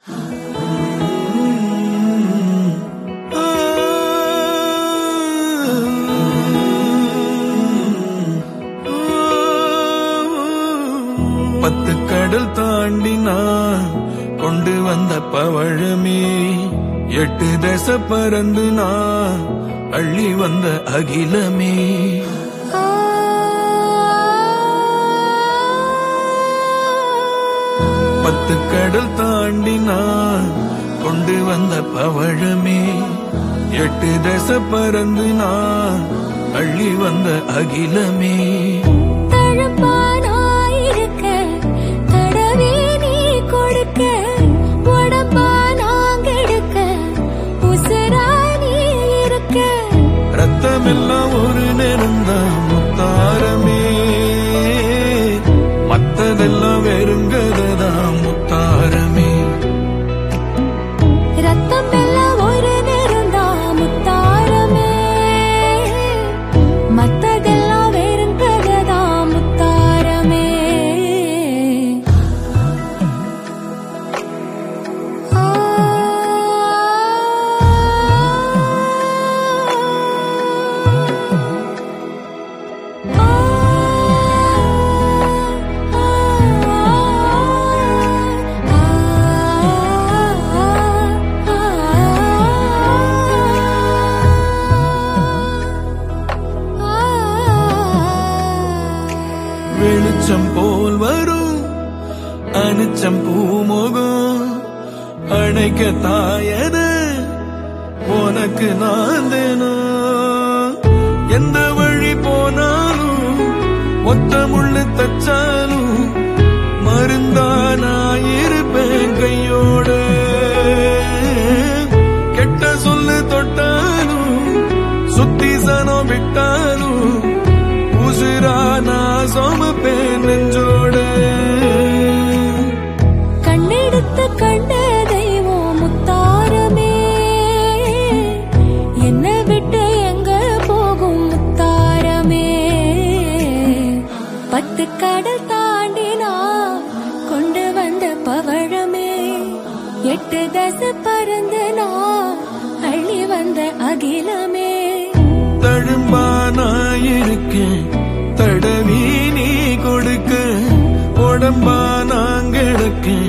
பத்து கடல் தாண்டி நான் கொண்டு வந்த பவழமே எட்டு தசை பறந்து நான் அள்ளி வந்த அகிலமே பத்து கடல் தாண்டி நான் கொண்டு வந்த பவழமே எட்டு தசை பறந்து நான் அள்ளி வந்த அகிலமே தழும்பானாயிருக்க, தடவி நீ கொடுக்க, உடம்பா நாங்கெடுக்க, உசுரா நீ இருக்க. ரத்தமெல்லாம் ஒரு நேரம்தான் முத்தாரமே மத்ததெல்லாம் வெறுங்கதான் முத்தாரமே ரத்தம் எல்லாம் ஒரு நிறம்தான் முத்தாரமே. மத்ததெல்லாம் வெறுங்கதைதான் முத்தாரமே. ஆ வெளிச்சம் போல் வரும் அனுச்சம் பூமுகம் அணைக்க தாயது உனக்கு நான் தேனும் எந்த வழி போனாலும் ஒத்த முள்ளு தச்சாலும் மருந்தா நான் இருப்பேன் கையோட கெட்ட சொல்லு தொட்டாலும் சுத்தி சனம் விட்டாலும் உசுரா நான் சோமப்பேன் நெஞ்சோட கண்ணெடுத்து கண்ட தெய்வம் முத்தாரமே என்னை விட்டு எங்க போகும் முத்தாரமே பத்து கடல் தாண்டினா கொண்டு வந்த பவழமே எட்டு தசை பறந்து நான் அள்ளி வந்த அகிலமே தழும்பா நான் இருக்கேன் தடவி நீ கொடுக்க உடம்பா நான் கிடக்கேன்